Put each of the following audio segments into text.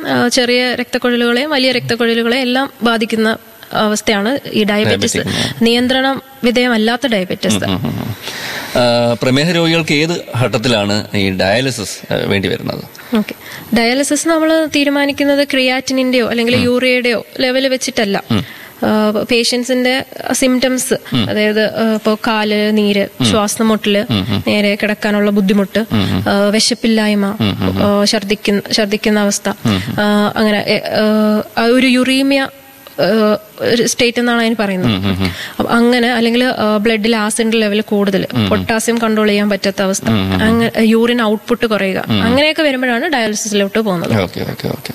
ആ, ചെറിയ രക്തക്കുഴലുകളെയും വലിയ രക്തക്കുഴലുകളെയും എല്ലാം ബാധിക്കുന്ന അവസ്ഥയാണ് ഈ ഡയബറ്റീസ് നിയന്ത്രണം വിധേയമല്ലാത്ത ഡയബറ്റീസ് ഉം, ഉം, ഉം. ആ, പ്രമേഹ രോഗികൾക്ക് ഏത് ഘട്ടത്തിലാണ് ഈ ഡയാലിസിസ് ആ, വേണ്ടി വരുന്നത് ഓക്കെ ഡയാലിസിസ് നമ്മൾ തീരുമാനിക്കുന്നത് ക്രിയാറ്റിനിന്റെയോ അല്ലെങ്കിൽ യൂറിയയുടെയോ ലെവൽ വെച്ചിട്ടല്ല പേഷ്യൻസിന്റെ സിംറ്റംസ് അതായത് ഇപ്പോൾ കാല് നീര് ശ്വാസം മുട്ടല് നേരെ കിടക്കാനുള്ള ബുദ്ധിമുട്ട് ആ, വിശപ്പില്ലായ്മ ആ, ഛർദിക്കുന്ന ഛർദിക്കുന്ന അവസ്ഥ ആ, അങ്ങനെ എ, ആ, ഒരു യുറീമിയ സ്റ്റേറ്റ് എന്നാണ് അതിന് പറയുന്നത് അപ്പൊ അങ്ങനെ അല്ലെങ്കിൽ ബ്ലഡിൽ ആസിഡിന്റെ ലെവൽ കൂടുതൽ പൊട്ടാസ്യം കൺട്രോൾ ചെയ്യാൻ പറ്റാത്ത അവസ്ഥ അങ്ങനെ യൂറിൻ ഔട്ട്പുട്ട് കുറയുക അങ്ങനെയൊക്കെ വരുമ്പോഴാണ് ഡയാലിസിസിലോട്ട് പോകുന്നത് ഓക്കെ ഓക്കെ ഓക്കെ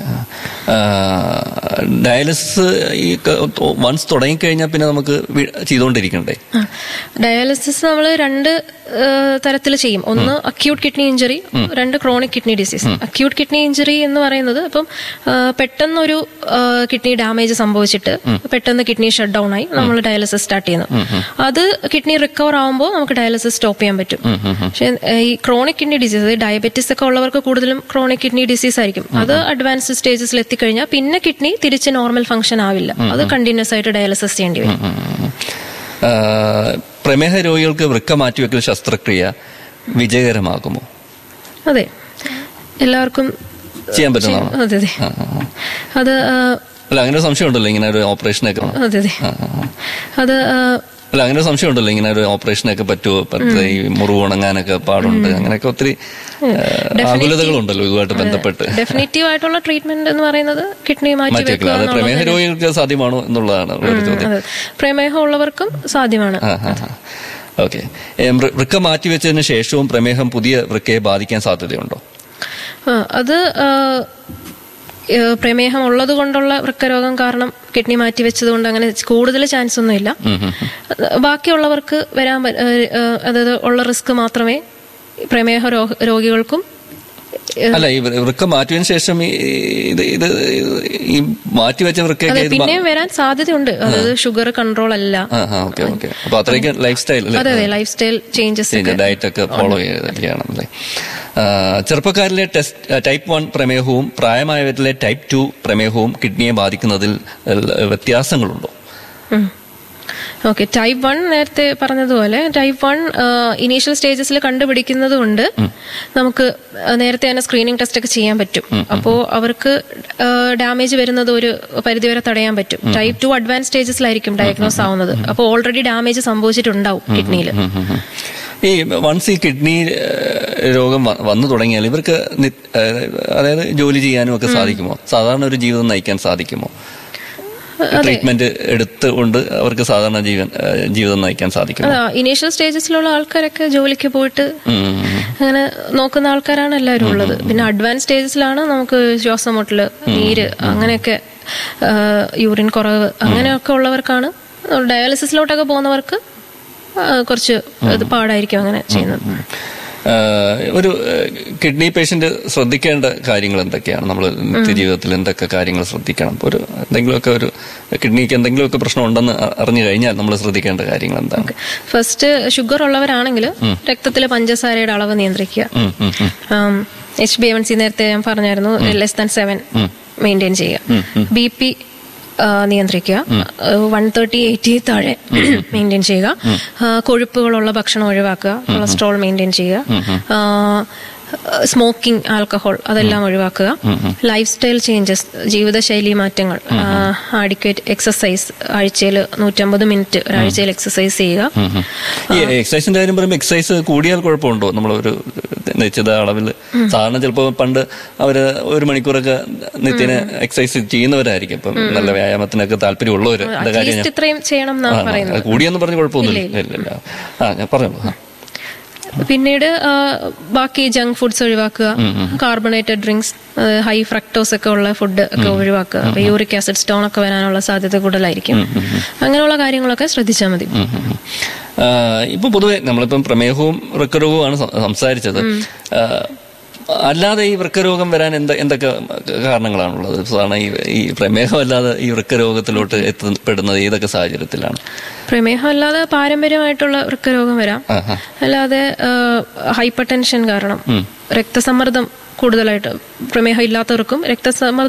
ഡയാലിസിസ് ഈ വൺസ് തുടങ്ങിക്കഴിഞ്ഞാൽ പിന്നെ നമുക്ക് വി- ചെയ്തുകൊണ്ടിരിക്കണ്ടേ ഡയാലിസിസ് നമ്മൾ രണ്ട് തരത്തിൽ ചെയ്യും ഒന്ന് അക്യൂട്ട് കിഡ്നി ഇഞ്ചറി രണ്ട് chronic kidney disease acute kidney injury എന്ന് പറയുന്നത് ഇപ്പം ആ, പെട്ടെന്നൊരു കിഡ്നി ഡാമേജ് സംഭവിച്ചിട്ട് പെട്ടെന്ന് കിഡ്നി ഷട്ട് ഡൗൺ ആയി നമ്മൾ ഡയാലിസിസ് സ്റ്റാർട്ട് ചെയ്യുന്നു അത് കിഡ്നി റിക്കവർ ആകുമ്പോൾ നമുക്ക് ഡയാലിസിസ് സ്റ്റോപ്പ് ചെയ്യാൻ പറ്റും പക്ഷെ ഈ ക്രോണിക് കിഡ്നി ഡിസീസ് ഡയബറ്റീസ് ഒക്കെ ഉള്ളവർക്ക് കൂടുതലും ക്രോണിക് കിഡ്നി ഡിസീസ് ആയിരിക്കും അത് അഡ്വാൻസ്ഡ് സ്റ്റേജസിൽ എത്തിക്കഴിഞ്ഞാൽ പിന്നെ കിഡ്നി തിരിച്ച് നോർമൽ ഫംഗ്ഷൻ ആവില്ല അത് കണ്ടിന്യൂസ് ആയിട്ട് ഡയാലിസിസ് ചെയ്യേണ്ടി വരും ഉം, ഉം, ഉം. ആ, പ്രമേഹ രോഗികൾക്ക് വൃക്ക മാറ്റിവെക്കൽ ശസ്ത്രക്രിയ വിജയകരമാകുമോ അതെ എല്ലാവർക്കും ചെയ്യാൻ പറ്റുന്നതാണോ അതെ അതെ ആ, ആ, ആ. അത് ആ, അല്ല അങ്ങനെ ഒരു സംശയം ഉണ്ടല്ലോ ഇങ്ങനെ ഒരു ഓപ്പറേഷനൊക്കെ അതെ അതെ ആ, ആ, ആ. അത് ആ, അല്ല അങ്ങനെ ഒരു സംശയം ഉണ്ടല്ലോ ഇങ്ങനെ ഒരു ഓപ്പറേഷനൊക്കെ പറ്റുമോ പറ്റേ ഈ മുറിവ് ഉണങ്ങാനൊക്കെ പാടുണ്ട് അങ്ങനെയൊക്കെ ഒത്തിരി ആ, ആകുലതകളുണ്ടല്ലോ ഇതുമായിട്ട് ബന്ധപ്പെട്ട് ഡെഫിനറ്റീവ് ആയിട്ടുള്ള ട്രീറ്റ്മെന്റ് എന്ന് പറയുന്നത് കിഡ്നി മാറ്റി മാറ്റിവെക്കില്ല വെക്കുക അത് പ്രമേഹ രോഗികൾക്ക് സാധ്യമാണോ എന്നുള്ളതാണ് ഒരു ചോദ്യം അതെ. പ്രമേഹം ഉള്ളവർക്കും സാധ്യമാണ് ഓക്കെ വൃക്ക മാറ്റിവെച്ചതിന് ശേഷവും പ്രമേഹം പുതിയ വൃക്കയെ ബാധിക്കാൻ സാധ്യതയുണ്ടോ ആ, അത് ആ, ഏ, പ്രമേഹം ഉള്ളത് കൊണ്ടുള്ള വൃക്കരോഗം കാരണം കിഡ്നി മാറ്റി വെച്ചത് കൊണ്ട് അങ്ങനെ കൂടുതൽ ചാൻസ് ഒന്നുമില്ല ബാക്കിയുള്ളവർക്ക് വരാൻ പ- ഏ, ഏ, അതായത് ഉള്ള റിസ്ക് മാത്രമേ പ്രമേഹ രോ- രോഗികൾക്കും അല്ല ഈ വൃ- വൃക്ക മാറ്റിയതിനു ശേഷം ഈ ഇത് ഇത് ഈ മാറ്റിവെച്ച വൃക്കയൊക്കെ അതെ ഇത് ബാ- പിന്നെയും വരാൻ സാധ്യതയുണ്ട് അതായത് ഷുഗർ കൺട്രോൾ അല്ല ആ ആ ഓക്കെ ഓക്കെ അപ്പൊ അത്രയ്ക്ക് ലൈഫ് സ്റ്റൈൽ അല്ലേ അതെ അതെ ലൈഫ് സ്റ്റൈൽ ചേഞ്ചസ് ഒക്കെ ഡയറ്റ് ഒക്കെ ഫോളോ ചെയ്യണം അല്ലേ ആ, ചെറുപ്പക്കാരിലെ ടെസ്റ്റ് ടൈപ്പ് വൺ പ്രമേഹവും പ്രായമായവരിലെ ടൈപ്പ് ടു പ്രമേഹവും കിഡ്നിയെ ബാധിക്കുന്നതിൽ ഏഹ്, വ്യത്യാസങ്ങളുണ്ടോ ഓക്കെ ടൈപ്പ് വൺ നേരത്തെ പറഞ്ഞതുപോലെ ടൈപ്പ് വൺ ഇനീഷ്യൽ സ്റ്റേജസിൽ കണ്ടുപിടിക്കുന്നത് കൊണ്ട് നമുക്ക് ആ, നേരത്തെ തന്നെ സ്ക്രീനിങ് ടെസ്റ്റ് ഒക്കെ ചെയ്യാൻ പറ്റും അപ്പോൾ അവർക്ക് ഡാമേജ് വരുന്നത് ഒരു പരിധിവരെ തടയാൻ പറ്റും ടൈപ്പ് ടു അഡ്വാൻസ് സ്റ്റേജസിലായിരിക്കും ഡയഗ്നോസ് ആവുന്നത് അപ്പോൾ ഓൾറെഡി ഡാമേജ് സംഭവിച്ചിട്ടുണ്ടാവും കിഡ്നിയിൽ ഉം, ഉം, ഉം. ഈ വൺസ് ഈ കിഡ്നി ഏഹ്, രോഗം വ- വന്നു തുടങ്ങിയാൽ ഇവർക്ക് നി- ഏഹ്, അതായത് ജോലി ചെയ്യാനും ഒക്കെ സാധിക്കുമോ സാധാരണ ഒരു ജീവിതം നയിക്കാൻ സാധിക്കുമോ ട്രീറ്റ്മെന്റ് എടുത്തുകൊണ്ട് അവർക്ക് സാധാരണ ജീവൻ ഏഹ്, ജീവിതം നയിക്കാൻ സാധിക്കുമോ അതാ ഇനീഷ്യൽ സ്റ്റേജസിലുള്ള ആൾക്കാരൊക്കെ ജോലിക്ക് പോയിട്ട് ഉം, ഉം, ഉം. അങ്ങനെ നോക്കുന്ന ആൾക്കാരാണ് എല്ലാവരും ഉള്ളത് പിന്നെ അഡ്വാൻസ് സ്റ്റേജസിലാണ് നമുക്ക് ശ്വാസം മുട്ടല് നീര് അങ്ങനെയൊക്കെ ആ, യൂറിൻ കുറവ് അങ്ങനെയൊക്കെ ഉള്ളവർക്കാണ് ഡയാലിസിസിലോട്ടൊക്കെ പോകുന്നവർക്ക് ആ, കുറച്ച് ഇത് പാടായിരിക്കും അങ്ങനെ ചെയ്യുന്നത് ഏഹ്, ഒരു ഏഹ്, കിഡ്നി പേഷ്യന്റ് ശ്രദ്ധിക്കേണ്ട കാര്യങ്ങൾ എന്തൊക്കെയാണ് നമ്മൾ നിത്യജീവിതത്തിൽ എന്തൊക്കെ കാര്യങ്ങൾ ശ്രദ്ധിക്കണം ഇപ്പൊ ഒരു എന്തെങ്കിലുമൊക്കെ ഒരു കിഡ്നിക്ക് എന്തെങ്കിലുമൊക്കെ പ്രശ്നം ഉണ്ടെന്ന് അ- അറിഞ്ഞു കഴിഞ്ഞാൽ നമ്മൾ ശ്രദ്ധിക്കേണ്ട കാര്യങ്ങൾ എന്താണ് ഫസ്റ്റ് ഷുഗർ ഉള്ളവരാണെങ്കിൽ രക്തത്തിലെ പഞ്ചസാരയുടെ അളവ് നിയന്ത്രിക്കുക ഉം, ഉം, ഉം. എച്ച് ബി എൻ സി നേരത്തെ ഞാൻ പറഞ്ഞായിരുന്നു ലെസ് ദാൻ സെവൻ മെയിൻറ്റെയിൻ ചെയ്യുക ബി പി നിയന്ത്രിക്കുക വൺ തേർട്ടി എയ്റ്റി താഴെ മെയിൻറ്റെയിൻ ചെയ്യുക ആ, കൊഴുപ്പുകളുള്ള ഭക്ഷണം ഒഴിവാക്കുക കൊളസ്ട്രോൾ മെയിൻറ്റെയിൻ ചെയ്യുക സ്മോക്കിംഗ് ആൽക്കഹോൾ അതെല്ലാം ഒഴിവാക്കുക ലൈഫ് സ്റ്റൈൽ ചേഞ്ചസ് ജീവിതശൈലി മാറ്റങ്ങൾ ആഡിക്വേറ്റ് എക്സസൈസ് ആഴ്ചയിൽ നൂറ്റമ്പത് മിനിറ്റ് ഒരാഴ്ചയിൽ എക്സസൈസ് ചെയ്യുക ഈ എക്സസൈസിന്റെ കാര്യം പറയുമ്പോൾ എക്സസൈസ് കൂടിയാൽ കുഴപ്പമുണ്ടോ നമ്മൾ ഒരു നിശ്ചിത അളവിൽ സാധാരണ ചിലപ്പോൾ പണ്ട് അവര് ഒരു മണിക്കൂറൊക്കെ നിത്യേന എക്സസൈസ് ചെയ്യുന്നവരായിരിക്കും ഇപ്പം നല്ല വ്യായാമത്തിനൊക്കെ താല്പര്യമുള്ളവര് എന്റെ കാര്യം അറ്റ്ലീസ്റ്റ് ഇത്രയും ചെയ്യണം എന്നാണ് ആ, പറയുന്നത് അത് കൂടിയെന്ന് പറഞ്ഞ് കുഴപ്പമൊന്നുമില്ല ഇല്ല ഇല്ല ആ ഞാൻ പറഞ്ഞു ആ. പിന്നീട് ആ, ബാക്കി ജങ്ക് ഫുഡ്സ് ഒഴിവാക്കുക കാർബണേറ്റഡ് ഡ്രിങ്ക്സ് ഹൈ ഫ്രക്ടോസ് ഒക്കെ ഉള്ള ഫുഡ് ഒക്കെ ഒഴിവാക്കുക അപ്പൊ യൂറിക് ആസിഡ് സ്റ്റോൺ ഒക്കെ വരാനുള്ള സാധ്യത കൂടുതലായിരിക്കും അങ്ങനെയുള്ള കാര്യങ്ങളൊക്കെ ശ്രദ്ധിച്ചാൽ മതി ഉം, ഉം, ഉം. ആ, ഇപ്പൊ പൊതുവെ നമ്മളിപ്പം പ്രമേഹവും വൃക്കരോഗവുമാണ് സം- സംസാരിച്ചത് ആ, അല്ലാതെ ഈ വൃക്കരോഗം വരാൻ എന്ത എന്തൊക്കെ കാരണങ്ങളാണുള്ളത് സാധാരണ ഈ ഈ പ്രമേഹം അല്ലാതെ ഈ വൃക്കരോഗത്തിലോട്ട് എത്തപ്പെടുന്നത് ഏതൊക്കെ സാഹചര്യത്തിലാണ് പ്രമേഹം അല്ലാതെ പാരമ്പര്യമായിട്ടുള്ള വൃക്കരോഗം വരാം ആഹാ. അല്ലാതെ ഹൈപ്പർ ടെൻഷൻ കാരണം രക്തസമ്മർദ്ദം കൂടുതലായിട്ട് പ്രമേഹം ഇല്ലാത്തവർക്കും രക്തസമ്മർദ്ദം